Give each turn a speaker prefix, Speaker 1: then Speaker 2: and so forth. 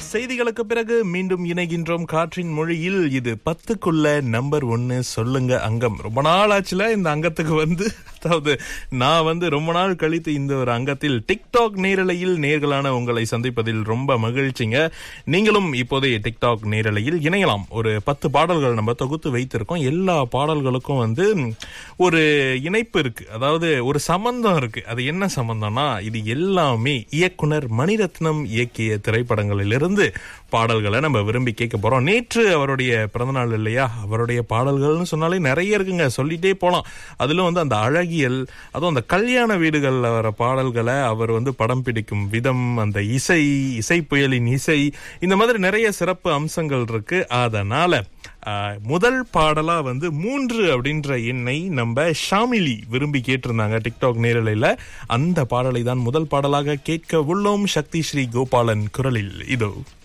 Speaker 1: செய்திகளுக்கு பிறகு மீண்டும் இணைகின்றோம் காற்றின் மொழியில் இது பத்துக்குள்ள நம்பர் ஒன்னு சொல்லுங்க அங்கம் ரொம்ப நாள் ஆச்சுல இந்த அங்கத்துக்கு வந்து அதாவது நான் வந்து ரொம்ப நாள் கழித்து இந்த ஒரு அங்கத்தில் டிக்டாக் நேரலையில் நேர்களான உங்களை சந்திப்பதில் ரொம்ப மகிழ்ச்சிங்க நீங்களும் இப்போதைய டிக்டாக் நேரலையில் இணையலாம் ஒரு பத்து பாடல்கள் நம்ம தொகுத்து வைத்திருக்கோம் எல்லா பாடல்களுக்கும் வந்து ஒரு இணைப்பு இருக்கு அதாவது ஒரு சம்பந்தம் இருக்கு அது என்ன சம்பந்தம்னா இது எல்லாமே இயக்குனர் மணிரத்னம் இயக்கிய திரைப்படங்களிலிருந்து பாடல்களை நம்ம விரும்பி கேட்க போறோம் நேற்று அவருடைய பிறந்தநாள் இல்லையா அவருடைய பாடல்கள்னு சொன்னாலே நிறைய இருக்குங்க சொல்லிட்டே போலாம் அதிலும் வந்து அந்த அழகியல் அதுவும் அந்த கல்யாண வீடுகள்ல வர பாடல்களை அவர் வந்து படம் பிடிக்கும் விதம் அந்த இசை இசை புயலின் இசை இந்த மாதிரி நிறைய சிறப்பு அம்சங்கள் இருக்கு அதனால ஆஹ், முதல் பாடலா வந்து மூன்று அப்படின்ற எண்ணை நம்ம ஷாமிலி விரும்பி கேட்டிருந்தாங்க டிக்டாக் நேரலையில அந்த பாடலை தான் முதல் பாடலாக கேட்க உள்ளோம் சக்தி ஸ்ரீ கோபாலன் குரலில் இதோ